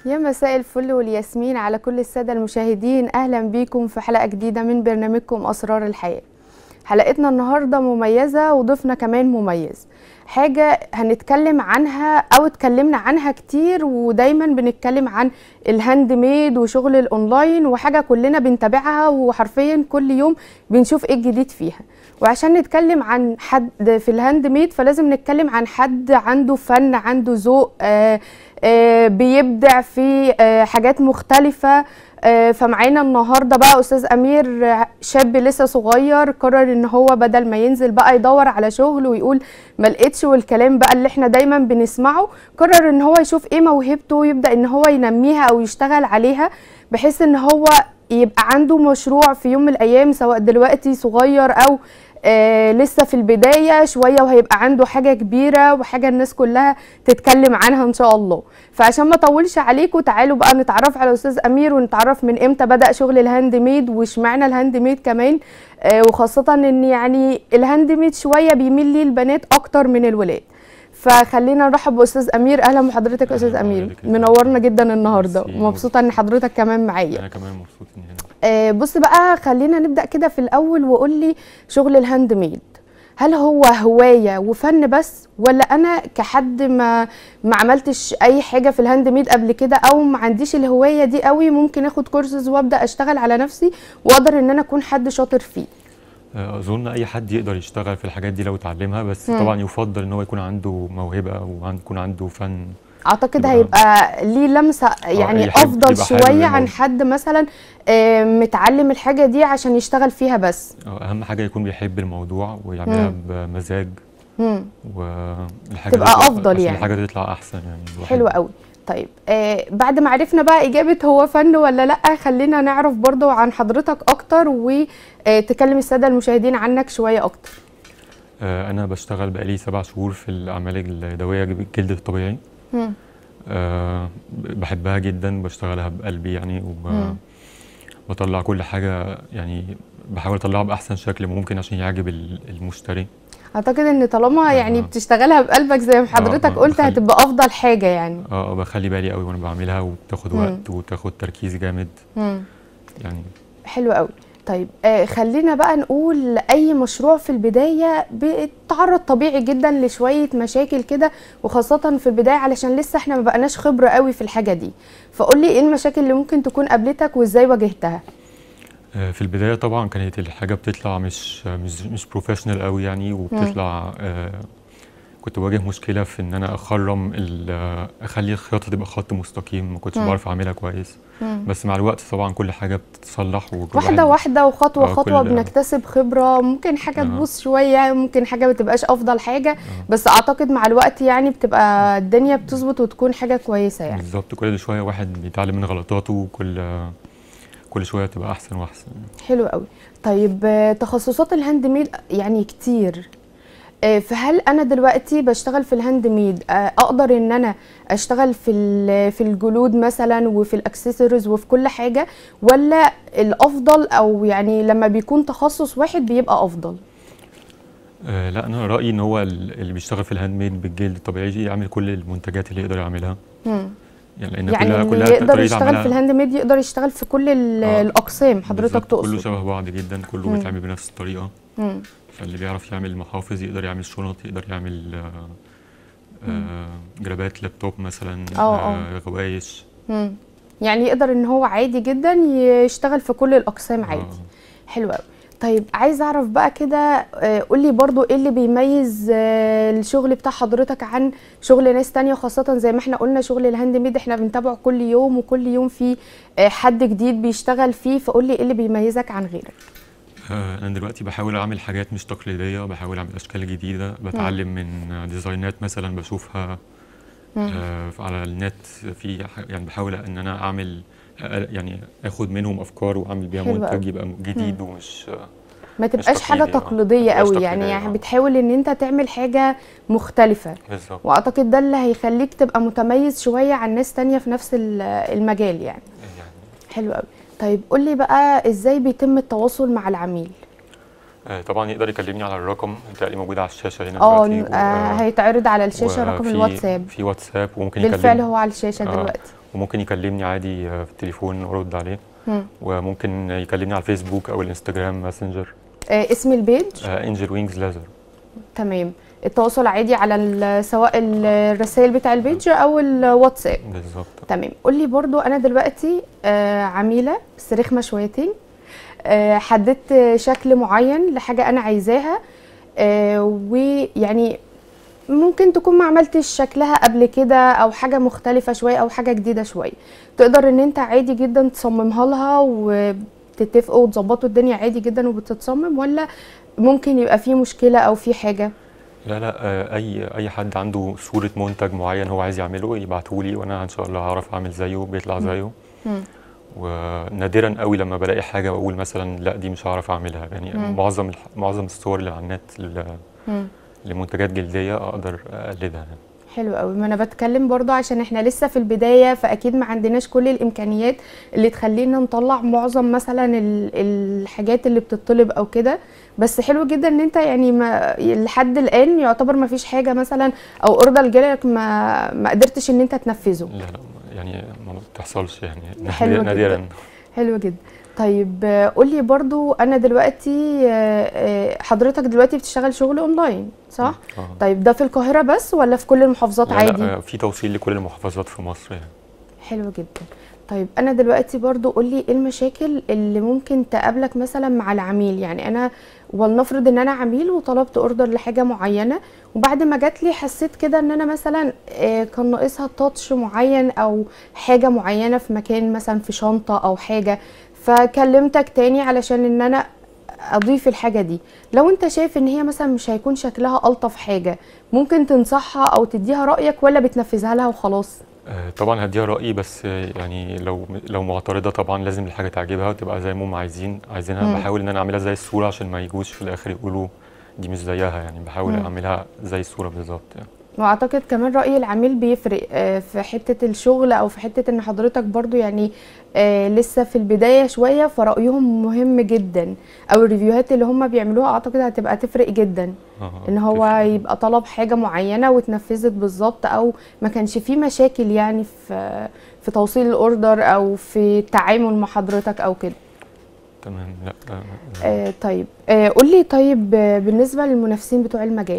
يا مساء الفل والياسمين على كل السادة المشاهدين أهلا بيكم في حلقة جديدة من برنامجكم أسرار الحياة حلقتنا النهاردة مميزة وضيفنا كمان مميز حاجة هنتكلم عنها أو اتكلمنا عنها كتير ودايما بنتكلم عن الهاند ميد وشغل الأونلاين وحاجة كلنا بنتابعها وحرفيا كل يوم بنشوف ايه الجديد فيها وعشان نتكلم عن حد في الهاند ميد فلازم نتكلم عن حد عنده فن عنده ذوق آه آه بيبدع في آه حاجات مختلفة آه فمعانا النهارده بقى استاذ امير آه، شاب لسه صغير قرر ان هو بدل ما ينزل بقى يدور على شغل ويقول ما لقيتش والكلام بقى اللي احنا دايما بنسمعه قرر ان هو يشوف ايه موهبته ويبدا ان هو ينميها او يشتغل عليها بحيث ان هو يبقى عنده مشروع في يوم من الايام سواء دلوقتي صغير او آه لسه في البدايه شويه وهيبقى عنده حاجه كبيره وحاجه الناس كلها تتكلم عنها ان شاء الله فعشان ما اطولش عليكم تعالوا بقى نتعرف على استاذ امير ونتعرف من امتى بدا شغل الهاند ميد واشمعنى الهاند ميد كمان آه وخاصه ان يعني الهاند ميد شويه بيميل ليه البنات اكتر من الولاد فخلينا نرحب باستاذ امير اهلا بحضرتك يا استاذ أهلاً امير بحضرتك. منورنا جدا النهارده ميرسي. ومبسوطه ان حضرتك كمان معايا انا كمان مبسوط اني هنا آه، بص بقى خلينا نبدأ كده في الأول وقول لي شغل الهاند ميد هل هو هواية وفن بس ولا أنا كحد ما ما عملتش أي حاجة في الهاند ميد قبل كده أو ما عنديش الهواية دي قوي ممكن أخد كورسز وأبدأ أشتغل على نفسي وأقدر إن أنا أكون حد شاطر فيه آه، اظن اي حد يقدر يشتغل في الحاجات دي لو اتعلمها بس مم. طبعا يفضل ان هو يكون عنده موهبه ويكون عنده فن أعتقد يبقى- هيبقى ليه لمسة يعني يحب- أفضل يبقى حابب شوية عن الموضوع. حد مثلا آه، متعلم الحاجة دي عشان يشتغل فيها بس آه، اهم حاجه يكون بيحب الموضوع ويعملها مم. بمزاج مم. والحاجه تبقى تطلع- أفضل عشان يعني. الحاجه تطلع احسن يعني الواحد- حلو قوي طيب آه بعد ما عرفنا بقى إجابة هو فن ولا لأ خلينا نعرف برضو عن حضرتك أكتر وتكلم السادة المشاهدين عنك شوية أكتر آه، انا بشتغل بقالي سبع شهور في الاعمال اليدويه بالجلد الطبيعي مم. آه، بحبها جدا بشتغلها بقلبي يعني مم. وبطلع كل حاجه يعني بحاول اطلعها باحسن شكل ممكن عشان يعجب ال- المشتري أعتقد إن طالما يعني آه. بتشتغلها بقلبك زي ما حضرتك آه، قلت بخلي- هتبقى أفضل حاجة يعني اه آه، بخلي بالي قوي وانا بعملها وبتاخد مم. وقت وتاخد تركيز جامد مم. يعني حلو قوي طيب آه خلينا بقى نقول اي مشروع في البدايه بيتعرض طبيعي جدا لشويه مشاكل كده وخاصه في البدايه علشان لسه احنا ما بقناش خبره قوي في الحاجه دي فقول لي ايه المشاكل اللي ممكن تكون قابلتك وازاي واجهتها آه، في البدايه طبعا كانت الحاجه بتطلع مش مش مش بروفيشنال قوي يعني وبتطلع آه كنت بواجه مشكله في ان انا اخرم ال- آه، اخلي الخياطه تبقى خط مستقيم ما كنتش مم. بعرف اعملها كويس مم. بس مع الوقت طبعا كل حاجه بتتصلح وكل واحده واحد- واحده وخطوه آه، خطوه كل- بنكتسب خبره ممكن حاجه آه. تبوظ شويه ممكن حاجه ما تبقاش افضل حاجه آه. بس اعتقد مع الوقت يعني بتبقى الدنيا بتظبط وتكون حاجه كويسه يعني بالظبط كل شويه واحد بيتعلم من غلطاته وكل آه، كل شويه تبقى احسن واحسن حلو قوي طيب آه، تخصصات الهاند ميد يعني كتير آه، فهل انا دلوقتي بشتغل في الهاند ميد آه، اقدر ان انا اشتغل في ال- في الجلود مثلا وفي الاكسسوارز وفي كل حاجه ولا الافضل او يعني لما بيكون تخصص واحد بيبقى افضل آه لا انا رايي ان هو ال- اللي بيشتغل في الهاند ميد بالجلد الطبيعي يعمل كل المنتجات اللي يقدر يعملها مم. يعني لان يعني كلها اللي كلها يقدر طريقة يشتغل عملها- في الهاند ميد يقدر يشتغل في كل ال- آه، الاقسام حضرتك بالظبط، كله تقصد شبه بعض جدا كله مم. بيتعمل بنفس الطريقه مم. فاللي بيعرف يعمل محافظ يقدر يعمل شنط يقدر يعمل آه آه جرابات لابتوب مثلا آه، آه. غوايش مم. يعني يقدر ان هو عادي جدا يشتغل في كل الاقسام عادي آه. حلو قوي طيب عايز اعرف بقى كده آه، قولي برضو ايه اللي بيميز آه، الشغل بتاع حضرتك عن شغل ناس تانية خاصة زي ما احنا قلنا شغل الهاند ميد احنا بنتابعه كل يوم وكل يوم في آه، حد جديد بيشتغل فيه فقولي ايه اللي بيميزك عن غيرك آه، انا دلوقتي بحاول اعمل حاجات مش تقليديه بحاول اعمل اشكال جديده بتعلم من ديزاينات مثلا بشوفها مم. آه، على النت في ح- يعني بحاول ان انا اعمل أ- يعني اخد منهم افكار واعمل بيها حلو منتج أوي. يبقى جديد ومش ما تبقاش حاجة تقليدي، آه. تقليدية ما تبقاش قوي يعني, تقليدية، يعني آه. بتحاول ان انت تعمل حاجة مختلفة بالظبط واعتقد ده اللي هيخليك تبقى متميز شوية عن ناس تانية في نفس ال- المجال يعني يعني حلو قوي طيب قولي بقى ازاي بيتم التواصل مع العميل آه، طبعا يقدر يكلمني على الرقم بتاعي موجود على الشاشه هنا اه دلوقتي آه، هيتعرض على الشاشة رقم وفي- الواتساب في واتساب وممكن بالفعل يكلمني هو على الشاشة آه. دلوقتي وممكن يكلمني عادي آه، في التليفون وارد عليه مم. وممكن يكلمني على الفيسبوك او الانستجرام ماسنجر آه اسم البيج انجل وينجز لازر تمام التواصل عادي على ال- سواء ال- الرسائل بتاع البيج او الواتساب بالظبط تمام قول لي برضو انا دلوقتي آه عميله بس رخمه شويتين آه حددت شكل معين لحاجه انا عايزاها آه ويعني ممكن تكون ما عملتش شكلها قبل كده او حاجه مختلفه شويه او حاجه جديده شويه تقدر ان انت عادي جدا تصممها لها وتتفقوا وتظبطوا الدنيا عادي جدا وبتتصمم ولا ممكن يبقى في مشكله او في حاجه لا لا آه، اي اي حد عنده صوره منتج معين هو عايز يعمله يبعته لي وانا ان شاء الله هعرف اعمل زيه بيطلع زيه مم. ونادرا قوي لما بلاقي حاجه واقول مثلا لا دي مش هعرف اعملها يعني مم. معظم الح- معظم الصور اللي على النت ل- مم. لمنتجات جلديه اقدر اقلدها يعني. حلو قوي ما انا بتكلم برضو عشان احنا لسه في البدايه فاكيد ما عندناش كل الامكانيات اللي تخلينا نطلع معظم مثلا ال- الحاجات اللي بتطلب او كده بس حلو جدا ان انت يعني ما لحد الان يعتبر ما فيش حاجه مثلا او اوردر جالك ما ما قدرتش ان انت تنفذه لا لا يعني ما بتحصلش يعني حلو جدا. نادرا حلو جدا طيب آه، قولي برضو انا دلوقتي آه، آه، حضرتك دلوقتي بتشتغل شغل اونلاين صح آه. طيب ده في القاهره بس ولا في كل المحافظات لا لا عادي آه، في توصيل لكل المحافظات في مصر يعني حلو جدا طيب انا دلوقتي برضو قولي ايه المشاكل اللي ممكن تقابلك مثلا مع العميل يعني انا ولنفرض ان انا عميل وطلبت اوردر لحاجه معينه وبعد ما جات لي حسيت كده ان انا مثلا آه، كان ناقصها تاتش معين او حاجه معينه في مكان مثلا في شنطه او حاجه فكلمتك تاني علشان ان انا اضيف الحاجه دي لو انت شايف ان هي مثلا مش هيكون شكلها الطف حاجه ممكن تنصحها او تديها رايك ولا بتنفذها لها وخلاص آه، طبعا هديها رأيي بس آه، يعني لو لو معترضة طبعا لازم الحاجة تعجبها وتبقى زي ما هم عايزين عايزينها مم. بحاول ان انا اعملها زي الصورة عشان ما يجوش في الاخر يقولوا دي مش زيها يعني بحاول مم. اعملها زي الصورة بالظبط يعني. واعتقد كمان رأي العميل بيفرق آه، في حتة الشغل او في حتة ان حضرتك برضو يعني آه، لسه في البداية شوية فرأيهم مهم جدا او الريفيوهات اللي هم بيعملوها اعتقد هتبقى تفرق جدا آه، ان هو تفرق. يبقى طلب حاجة معينة واتنفذت بالظبط او ما كانش فيه مشاكل يعني في في توصيل الاوردر او في التعامل مع حضرتك او كده تمام لا آه، آه طيب آه قول لي طيب آه، بالنسبة للمنافسين بتوع المجال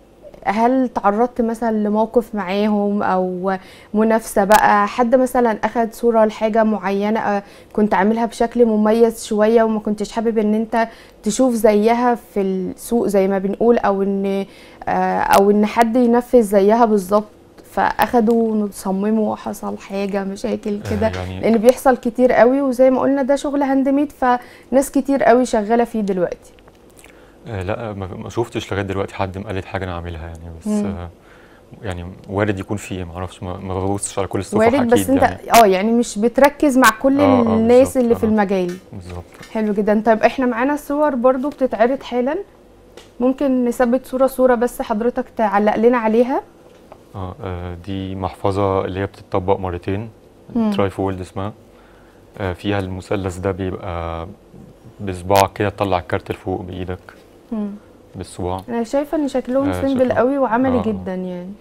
هل تعرضت مثلا لموقف معاهم او منافسة بقى حد مثلا اخد صورة لحاجة معينة آه، كنت عاملها بشكل مميز شوية وما كنتش حابب ان انت تشوف زيها في السوق زي ما بنقول او ان آه، او ان حد ينفذ زيها بالظبط فاخدوا صمموا حصل حاجة مشاكل آه، كده يعني لان بيحصل كتير قوي وزي ما قلنا ده شغل هاند ميد فناس كتير قوي شغاله فيه دلوقتي آه، لا ما ما شفتش لغايه دلوقتي حد مقلد حاجه انا عاملها يعني بس مم. آه، يعني وارد يكون فيه ما اعرفش ما ما ببصش على كل الصفح وارد اكيد بس انت يعني اه يعني مش بتركز مع كل آه، آه، الناس بالظبط، اللي في آه. المجال بالظبط حلو جدا طيب احنا معانا صور برضو بتتعرض حالا ممكن نثبت صوره صوره بس حضرتك تعلق لنا عليها اه آه، دي محفظه اللي هي بتطبق مرتين مم. تراي فولد اسمها آه، فيها المثلث ده بيبقى بصباعك كده تطلع الكارت لفوق بايدك مم. بالصباع انا شايفه ان شكلهم آه، سيمبل شكلهم- قوي وعملي آه، آه. جدا يعني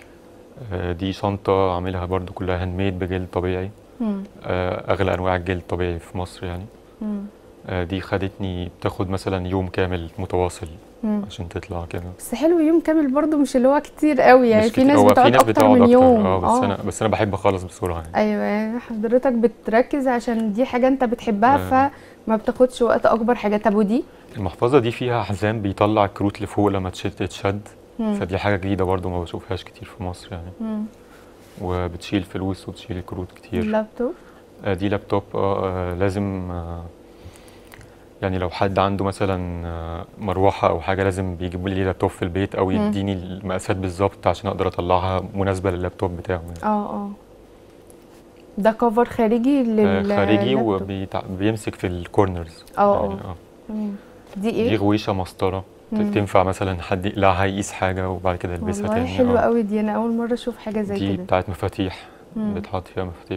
آه، دي شنطه عاملها برضو كلها هاند ميد بجلد طبيعي مم. آه، اغلى انواع الجلد طبيعي في مصر يعني مم. آه، دي خدتني بتاخد مثلا يوم كامل متواصل مم. عشان تطلع كده بس حلو يوم كامل برضو مش اللي هو كتير قوي يعني مش في كتير- ناس هو بتقعد اكتر من يوم اه بس انا بس انا بحب اخلص بسرعه يعني ايوه يعني حضرتك بتركز عشان دي حاجه انت بتحبها آه. فما بتاخدش وقت اكبر حاجه طب ودي المحفظه دي فيها حزام بيطلع الكروت لفوق لما تشد تتشد مم. فدي حاجه جديده برضو ما بشوفهاش كتير في مصر يعني مم. وبتشيل فلوس وتشيل كروت كتير اللابتوب آه، دي لابتوب آه آه، لازم آه، يعني لو حد عنده مثلا آه، مروحه او حاجه لازم بيجيبوا لي لابتوب في البيت او مم. يديني المقاسات بالظبط عشان اقدر اطلعها مناسبه لللابتوب بتاعه يعني. اه اه ده كفر خارجي آه، لل خارجي لابتوب. وبيمسك في الكورنرز اه يعني اه اه تمام دي دي ايه غويشه مسطره ت- مم. تنفع مثلا حد يقلعها يقيس حاجه وبعد كده يلبسها والله تاني حلوه آه. قوي دي انا اول مره اشوف حاجه زي دي كده بتاعت مفاتيح مم. بتحط فيها مفاتيح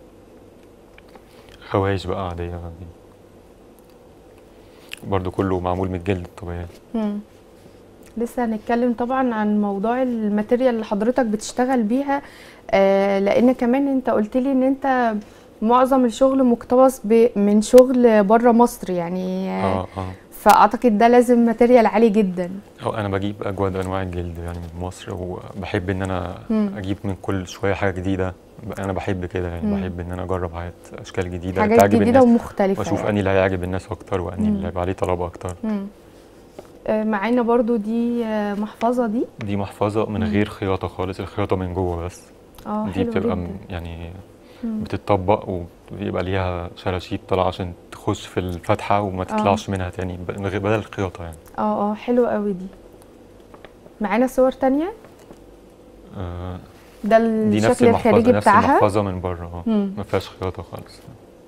خوايش بقى عاديه دي برضو كله معمول من الجلد الطبيعي مم. لسه هنتكلم طبعا عن موضوع الماتيريال اللي حضرتك بتشتغل بيها آه لان كمان انت قلت لي ان انت معظم الشغل مقتبس ب- من شغل بره مصر يعني آه اه اه فاعتقد ده لازم ماتيريال عالي جدا أو انا بجيب اجود انواع الجلد يعني من مصر وبحب ان انا مم. اجيب من كل شويه حاجه جديده انا بحب كده يعني مم. بحب ان انا اجرب حاجات اشكال جديده حاجات تعجب جديده الناس ومختلفه واشوف يعني. اني اللي هيعجب الناس اكتر واني مم. اللي هيبقى عليه طلب اكتر مم. آه معانا برضو دي آه محفظه دي دي محفظه من مم. غير خياطه خالص الخياطه من جوه بس اه دي حلو بتبقى جدا م- يعني مم. بتتطبق وبيبقى ليها شراشيب طالعه عشان تخش في الفتحه وما تطلعش منها تاني ب- من غير بدل الخياطه يعني اه اه حلو قوي دي معانا صور تانية آه ده دي نفس الشكل الخارجي المحفظه نفس بتاعها المحفظه من بره اه مم. ما فيهاش خياطه خالص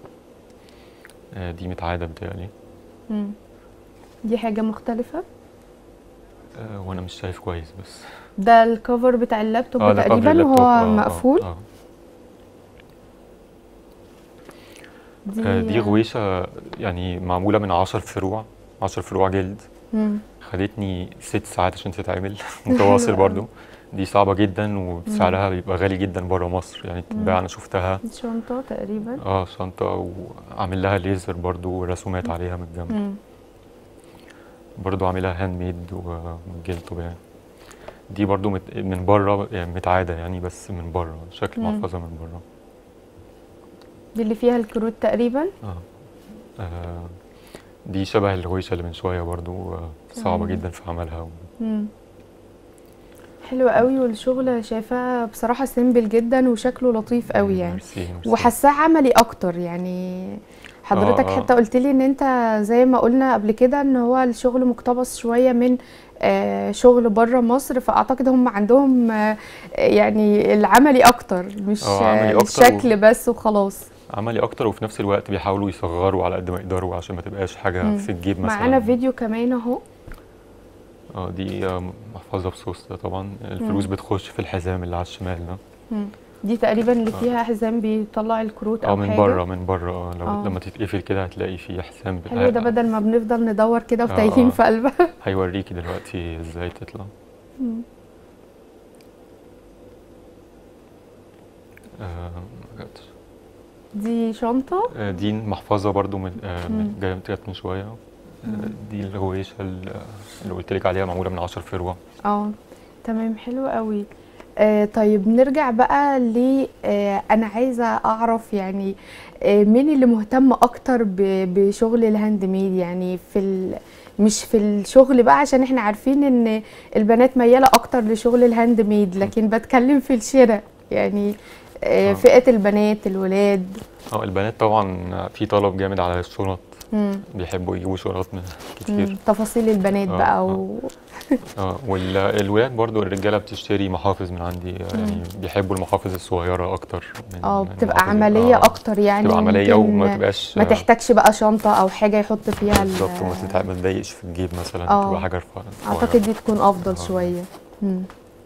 آه دي متعاده بتهيألي مم. دي حاجة مختلفة آه وانا مش شايف كويس بس ده الكفر بتاع اللابتوب اه ده كفر تقريبا اللابتوب وهو آه، آه، مقفول آه. دي, آه دي غويشه يعني معموله من 10 فروع 10 فروع جلد مم. خدتني ست ساعات عشان تتعمل متواصل حلو برضو دي صعبة جدا وسعرها بيبقى غالي جدا بره مصر يعني تتباع انا شفتها دي شنطة تقريبا اه شنطة وعامل لها ليزر برضو ورسومات عليها من الجنب مم. برضو عاملها هاند ميد ومن جلد طبيعي دي برضو مت... من بره يعني متعادة يعني بس من بره شكل مم. محفظة من بره دي اللي فيها الكروت تقريبا آه. آه. دي شبه الغويشة اللي من شوية برضو آه. صعبة مم. جدا في عملها مم. حلو قوي والشغل شايفاه بصراحة سيمبل جدا وشكله لطيف قوي يعني ميرسي ميرسي. وحاساه عملي اكتر يعني حضرتك آه. حتى قلت لي ان انت زي ما قلنا قبل كده ان هو الشغل مقتبس شويه من آه، شغل بره مصر فاعتقد هم عندهم آه، يعني العملي اكتر مش آه، عملي آه، أكتر و- الشكل بس وخلاص عملي اكتر وفي نفس الوقت بيحاولوا يصغروا على قد ما يقدروا عشان ما تبقاش حاجه مم. في الجيب مثلا معانا فيديو كمان اهو اه دي آه، محفظه بصوص ده طبعا الفلوس بتخش في الحزام اللي على الشمال ده مم. دي تقريبا اللي فيها حزام بيطلع الكروت اه او من حاجه بره من بره اه لو آه. لما تتقفل كده هتلاقي في حزام ب- حلو ده ه- بدل ما بنفضل ندور كده آه، وتايهين آه. في قلبها هيوريكي دلوقتي ازاي تطلع مم. آه، ما جاتش. دي شنطه آه، دي محفظه برضو من آه، مم. من جايه جت من شويه آه، مم. دي الغويشه ال- اللي قلت لك عليها معموله من 10 فروع اه تمام حلو قوي آه طيب نرجع بقى ل آه انا عايزه اعرف يعني آه مين اللي مهتم اكتر ب- بشغل الهاند ميد يعني في ال مش في الشغل بقى عشان احنا عارفين ان البنات مياله اكتر لشغل الهاند ميد لكن بتكلم في الشراء يعني آه آه. فئه البنات الولاد اه البنات طبعا في طلب جامد على الشنط مم. بيحبوا يجيبوا شنط من مم. كتير تفاصيل البنات آه، بقى آه. و... اه والولاد برضو الرجاله بتشتري محافظ من عندي يعني بيحبوا المحافظ الصغيره اكتر من اه من بتبقى المحافظ- عمليه آه، اكتر يعني بتبقى عمليه ممكن وما تبقاش ما تحتاجش بقى شنطه او حاجه يحط فيها ال- بالظبط وما تتع- ما تضايقش في الجيب مثلا آه. تبقى حاجه رفيعه اعتقد دي تكون افضل آه. شويه مم.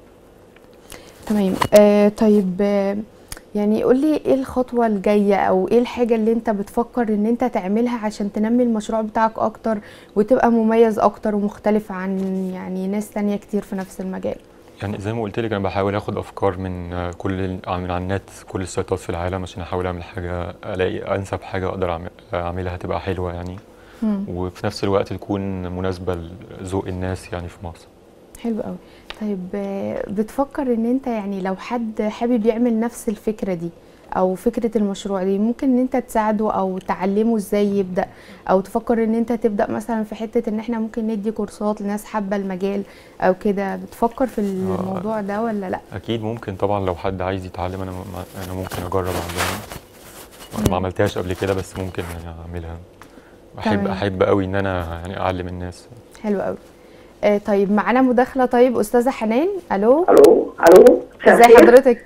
تمام آه طيب آه يعني قولي ايه الخطوه الجايه او ايه الحاجه اللي انت بتفكر ان انت تعملها عشان تنمي المشروع بتاعك اكتر وتبقى مميز اكتر ومختلف عن يعني ناس تانية كتير في نفس المجال يعني زي ما قلت لك انا بحاول اخد افكار من آه، كل ال- من على النت كل السيطات في العالم عشان احاول اعمل حاجه الاقي انسب حاجه اقدر أعمل- اعملها تبقى حلوه يعني مم. وفي نفس الوقت تكون مناسبه لذوق الناس يعني في مصر حلو قوي طيب آه، بتفكر ان انت يعني لو حد حابب يعمل نفس الفكرة دي او فكرة المشروع دي ممكن ان انت تساعده او تعلمه ازاي يبدأ او تفكر ان انت تبدأ مثلا في حتة ان احنا ممكن ندي كورسات لناس حابة المجال او كده بتفكر في الموضوع ده ولا لا اكيد ممكن طبعا لو حد عايز يتعلم انا م- انا ممكن اجرب عندنا أنا ما عملتهاش قبل كده بس ممكن يعني اعملها احب تمام. احب قوي ان انا يعني اعلم الناس حلو قوي آه طيب معانا مداخلة طيب استاذة حنان الو الو الو مساء ازي الخير. حضرتك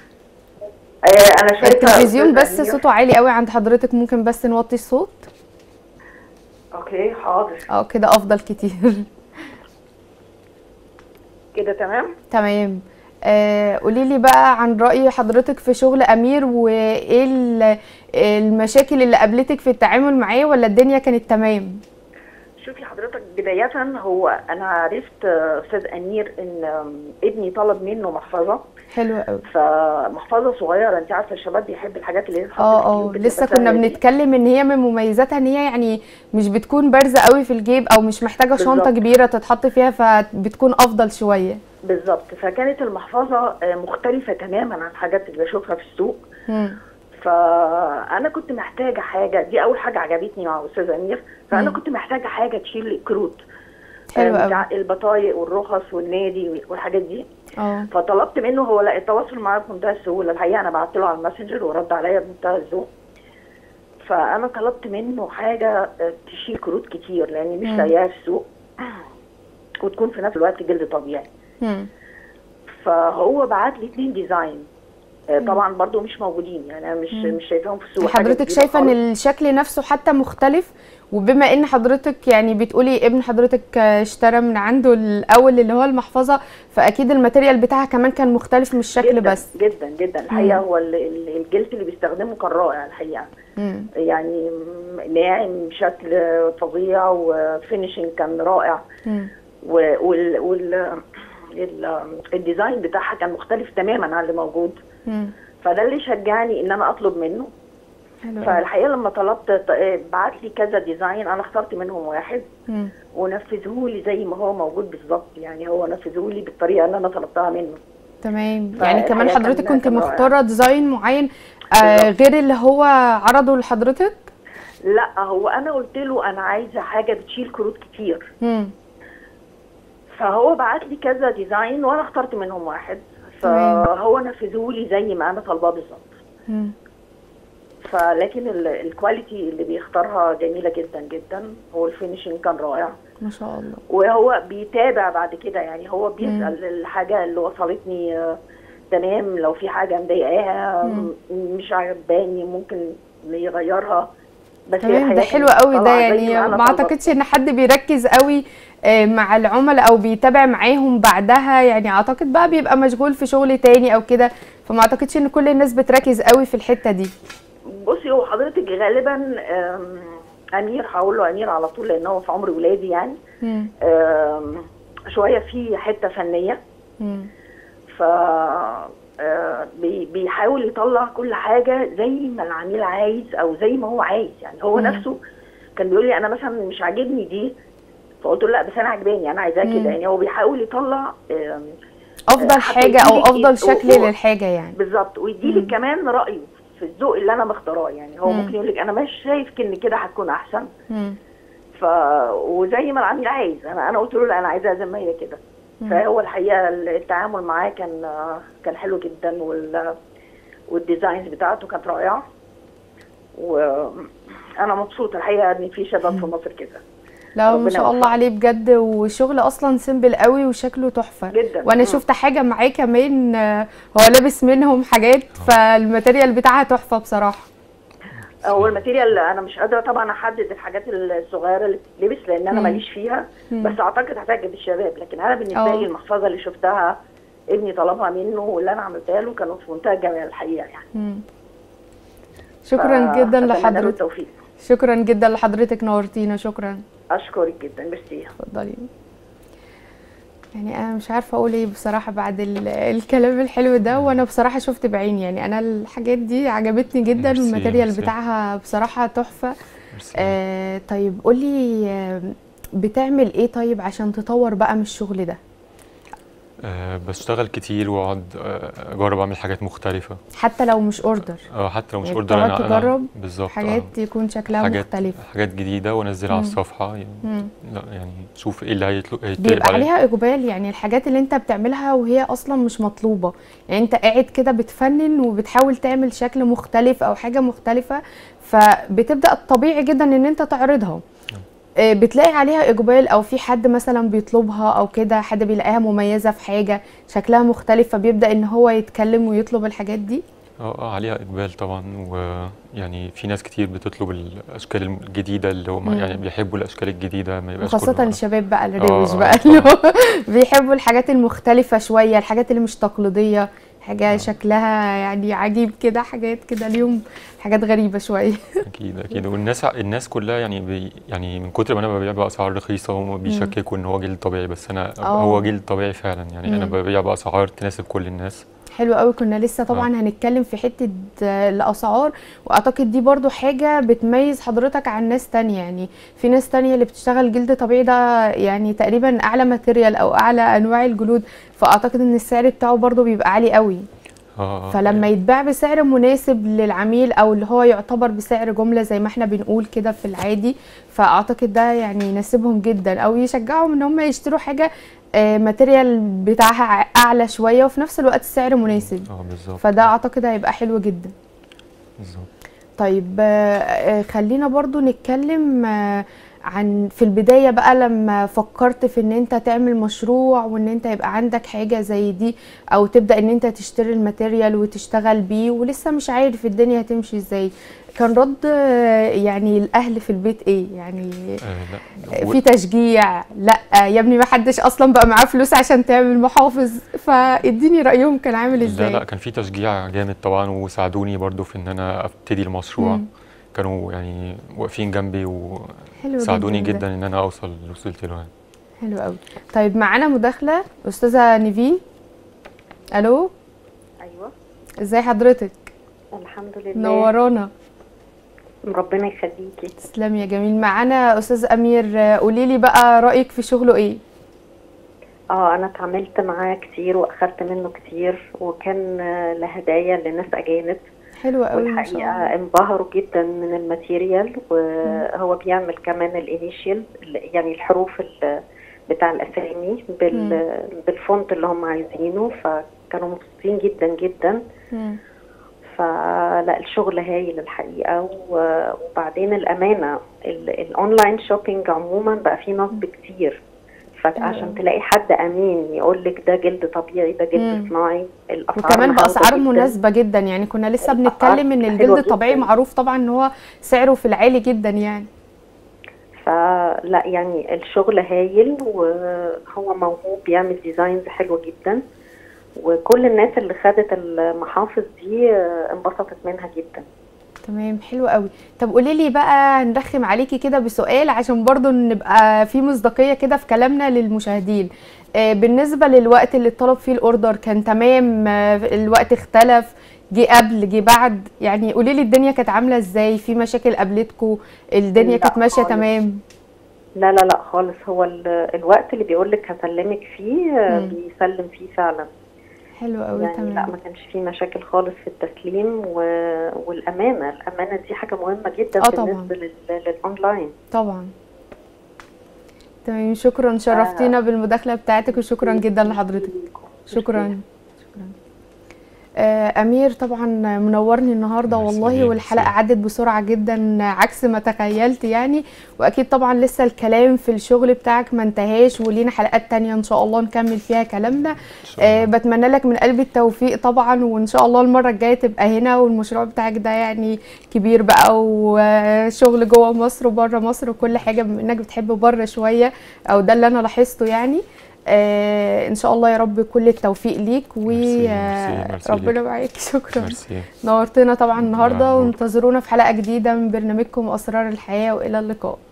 آه انا شايفه التلفزيون أستاذة بس أمير. صوته عالي قوي عند حضرتك ممكن بس نوطي الصوت اوكي حاضر اه كده افضل كتير كده تمام تمام آه قولي لي بقى عن رأي حضرتك في شغل أمير وإيه ال- المشاكل اللي قابلتك في التعامل معاه ولا الدنيا كانت تمام؟ شوفي حضرتك بداية هو أنا عرفت آه، أستاذ أمير إن آم، ابني طلب منه محفظة حلو قوي فمحفظة صغيرة أنت عارفة الشباب بيحب الحاجات اللي هي تتحط في اه اه الجيوب، بتبقى لسه كنا سهلة دي. بنتكلم ان هي من مميزاتها ان هي يعني مش بتكون بارزه قوي في الجيب او مش محتاجه شنطه بالظبط. كبيره تتحط فيها فبتكون افضل شويه بالظبط فكانت المحفظة آه، مختلفة تماما عن الحاجات اللي بشوفها في السوق مم. فانا كنت محتاجه حاجه دي اول حاجه عجبتني مع استاذ امير فانا مم. كنت محتاجه حاجه تشيل كروت حلو آه، قوي بتاع البطايق والرخص والنادي والحاجات دي اه فطلبت منه هو لا التواصل معاه بمنتهى السهوله الحقيقه انا بعت له على الماسنجر ورد عليا بمنتهى الذوق فانا طلبت منه حاجه آه، تشيل كروت كتير لاني مش مم. لاقياها في السوق وتكون في نفس الوقت جلد طبيعي مم. فهو بعت لي اتنين ديزاين آه، طبعا برضو مش موجودين يعني انا مش مم. مش شايفاهم في السوق حاجة حضرتك جديدة شايفه ان خالص. الشكل نفسه حتى مختلف وبما ان حضرتك يعني بتقولي ابن حضرتك اشترى من عنده الاول اللي هو المحفظه فاكيد الماتيريال بتاعها كمان كان مختلف مش الشكل جدا بس جدا جدا الحقيقه هو ال- ال- الجلد اللي بيستخدمه كان رائع الحقيقه مم. يعني م- ناعم بشكل فظيع وفينيشنج كان رائع مم. و- وال وال ال- الديزاين بتاعها كان مختلف تماما عن اللي موجود مم. فده اللي شجعني ان انا اطلب منه حلو قوي. فالحقيقه لما طلبت ط- بعت لي كذا ديزاين انا اخترت منهم واحد مم. ونفذوه لي زي ما هو موجود بالظبط يعني هو نفذوه لي بالطريقه اللي انا طلبتها منه تمام فالحقيقة يعني كمان كان- حضرتك كنت كان رائع. مختاره ديزاين معين آه بالظبط. غير اللي هو عرضه لحضرتك لا هو انا قلت له انا عايزه حاجه بتشيل كروت كتير مم. فهو بعت لي كذا ديزاين وانا اخترت منهم واحد تمام. فهو نفذوه لي زي ما انا طالباه بالظبط مم. فلكن ال- الكواليتي اللي بيختارها جميله جدا جدا والفينيشنج كان رائع ما شاء الله وهو بيتابع بعد كده يعني هو بيسال الحاجه اللي وصلتني آه، تمام لو في حاجه مضايقاها مم. م- مش عجباني ممكن يغيرها بس هي تمام ده الحقيقة حلو كانت قوي ده طالعة زي يعني أنا ما طالبة. اعتقدش ان حد بيركز قوي آه، مع العملاء او بيتابع معاهم بعدها يعني اعتقد بقى بيبقى مشغول في شغل تاني او كده فما اعتقدش ان كل الناس بتركز قوي في الحتة دي بصي هو حضرتك غالبا آم، امير هقول له امير على طول لان هو في عمر ولادي يعني مم. آم، شويه في حته فنيه مم. ف آه، بي- بيحاول يطلع كل حاجه زي ما العميل عايز او زي ما هو عايز يعني هو مم. نفسه كان بيقول لي انا مثلا مش عاجبني دي فقلت له لا بس انا عجباني انا عايزاه مم. كده يعني هو بيحاول يطلع آم، افضل حتى حاجة او يديلك افضل إيه- شكل هو- للحاجة يعني بالظبط ويديلي مم. كمان رايه في الذوق اللي انا مختاراه يعني هو مم. ممكن يقول لك انا مش شايف ان كده هتكون احسن مم. ف وزي ما العميل عايز انا انا قلت له لا انا عايزاها زي ما هي كده مم. فهو الحقيقه التعامل معاه كان كان حلو جدا وال والديزاينز بتاعته كانت رائعه وانا مبسوطه الحقيقه ان في شباب في مصر كده لا ما ربنا شاء الله يوفقك. عليه بجد وشغل اصلا سيمبل قوي وشكله تحفة جدا وانا مم. شفت حاجة معاه كمان آه، هو لابس منهم حاجات فالماتيريال بتاعها تحفة بصراحة هو الماتيريال انا مش قادره طبعا احدد الحاجات الصغيره اللي بتلبس لان انا مم. ماليش فيها مم. بس اعتقد هتعجب الشباب لكن انا بالنسبه اه. لي المحفظه اللي شفتها ابني طلبها منه واللي انا عملتها له كانوا في منتهى الجمال الحقيقه يعني مم. شكرا ف- جدا أتمنى له لحضرتك التوفيق شكرا جدا لحضرتك نورتينا شكرا اشكرك جدا ميرسي اتفضلي يعني انا مش عارفه اقول ايه بصراحه بعد ال- الكلام الحلو ده وانا بصراحه شفت بعيني يعني انا الحاجات دي عجبتني جدا ميرسي، والماتيريال ميرسي. بتاعها بصراحه تحفه ميرسي. آه طيب قولي آه بتعمل ايه طيب عشان تطور بقى من الشغل ده أه بشتغل كتير واقعد آه، اجرب اعمل حاجات مختلفه حتى لو مش اوردر اه حتى لو مش يعني اوردر بتقعد انا تجرب انا بالظبط آه. حاجات يكون شكلها حاجات مختلف حاجات جديده وانزلها على مم. الصفحه يعني مم. لا يعني شوف ايه اللي هيطلق هيتطلب بيبقى عليه عليها اقبال يعني الحاجات اللي انت بتعملها وهي اصلا مش مطلوبه يعني انت قاعد كده بتفنن وبتحاول تعمل شكل مختلف او حاجه مختلفه فبتبدا طبيعي جدا ان انت تعرضها آه، بتلاقي عليها اقبال او في حد مثلا بيطلبها او كده حد بيلاقيها مميزه في حاجه شكلها مختلف فبيبدا ان هو يتكلم ويطلب الحاجات دي اه اه عليها اقبال طبعا ويعني في ناس كتير بتطلب الاشكال الجديده اللي هم مم. يعني بيحبوا الاشكال الجديده ما يبقاش وخاصة كله- الشباب بقى الروش آه، بقى آه، اللي هو بيحبوا الحاجات المختلفة شوية الحاجات اللي مش تقليدية حاجه شكلها يعني عجيب كده حاجات كده اليوم حاجات غريبه شويه اكيد اكيد والناس الناس كلها يعني بي يعني من كتر ما انا ببيع باسعار رخيصه هم بيشككوا ان هو جلد طبيعي بس انا آه. هو جلد طبيعي فعلا يعني انا مم. ببيع باسعار تناسب كل الناس حلو قوي كنا لسه طبعا هنتكلم في حته آه، الاسعار واعتقد دي برضو حاجه بتميز حضرتك عن ناس تانية يعني في ناس تانية اللي بتشتغل جلد طبيعي ده يعني تقريبا اعلى ماتيريال او اعلى انواع الجلود فاعتقد ان السعر بتاعه برضو بيبقى عالي قوي اه فلما يتباع بسعر مناسب للعميل او اللي هو يعتبر بسعر جمله زي ما احنا بنقول كده في العادي فاعتقد ده يعني يناسبهم جدا او يشجعهم ان هم يشتروا حاجه آه، ماتيريال بتاعها ع- اعلى شويه وفي نفس الوقت السعر مناسب اه بالظبط فده اعتقد هيبقى حلو جدا بالظبط طيب آه، آه، خلينا برضو نتكلم آه، عن في البداية بقى لما فكرت في ان انت تعمل مشروع وان انت يبقى عندك حاجة زي دي او تبدأ ان انت تشتري الماتيريال وتشتغل بيه ولسه مش عارف الدنيا هتمشي ازاي كان رد آه، يعني الاهل في البيت ايه يعني آه لا في تشجيع لا يا ابني ما حدش اصلا بقى معاه فلوس عشان تعمل محافظ فاديني رأيهم كان عامل لا ازاي لا كان في تشجيع جامد طبعا وساعدوني برضو في ان انا ابتدي المشروع مم. كانوا يعني واقفين جنبي حلو وساعدوني جدا ده. جدا ان انا اوصل اللي وصلت له يعني حلو قوي طيب معانا مداخلة أستاذة نيفين ألو ايوه ازاي حضرتك الحمد لله نورانا ربنا يخليكي تسلمي يا جميل معانا أستاذ أمير قولي لي بقى رأيك في شغله إيه اه انا اتعاملت معاه كتير واخدت منه كتير وكان آه، لهدايا لناس اجانب حلو قوي ما شاء الله والحقيقه انبهروا جدا من الماتيريال وهو بيعمل كمان الانيشيال يعني الحروف ال- بتاع الاسامي بال بالفونت اللي هم عايزينه فكانوا مبسوطين جدا جدا مم. فلا الشغل هايل الحقيقه و- وبعدين الامانه ال- الاونلاين شوبينج عموما بقى فيه نصب كتير فعشان تلاقي حد امين يقول لك ده جلد طبيعي ده مم. جلد صناعي الاسعار وكمان محدودة بأسعار جداً. مناسبة جدا يعني كنا لسه الأسعار بنتكلم إن حلوة الجلد الطبيعي جداً. معروف طبعا إن هو سعره في العالي جدا يعني فلا يعني الشغل هايل وهو موهوب بيعمل ديزاينز حلوه جدا وكل الناس اللي خدت المحافظ دي آه، انبسطت منها جدا تمام حلو قوي طب قولي لي بقى نرخم عليكي كده بسؤال عشان برضو نبقى في مصداقية كده في كلامنا للمشاهدين آه، بالنسبة للوقت اللي اتطلب فيه الاوردر كان تمام آه، الوقت اختلف جه قبل جه بعد يعني قولي لي الدنيا كانت عاملة ازاي في مشاكل قابلتكم الدنيا لا كانت ماشية خالص. تمام لا لا لا خالص هو ال- الوقت اللي بيقول لك هسلمك فيه آه، مم. بيسلم فيه فعلا حلو قوي يعني لا تمام ما كانش فيه مشاكل خالص في التسليم و... والامانه الامانه دي حاجه مهمه جدا آه طبعاً. بالنسبه لل... للاونلاين طبعا تمام شكرا شرفتينا بالمداخلة بتاعتك وشكرا جدا لحضرتك شكرا شكرا آه، امير طبعا منورني النهارده ميرسي، والله والحلقه ميرسي. عدت بسرعه جدا عكس ما تخيلت يعني واكيد طبعا لسه الكلام في الشغل بتاعك ما انتهاش ولينا حلقات تانية ان شاء الله نكمل فيها كلامنا إن شاء آه الله. بتمنى لك من قلبي التوفيق طبعا وان شاء الله المره الجايه تبقى هنا والمشروع بتاعك ده يعني كبير بقى وشغل جوه مصر وبره مصر وكل حاجه بما انك بتحب بره شويه او ده اللي انا لاحظته يعني آه ان شاء الله يا رب كل التوفيق ليك ميرسي، ميرسي، ميرسي وربنا ليك. معاك شكرا ميرسي نورتنا طبعا النهارده نعم. وانتظرونا في حلقه جديده من برنامجكم اسرار الحياه والى اللقاء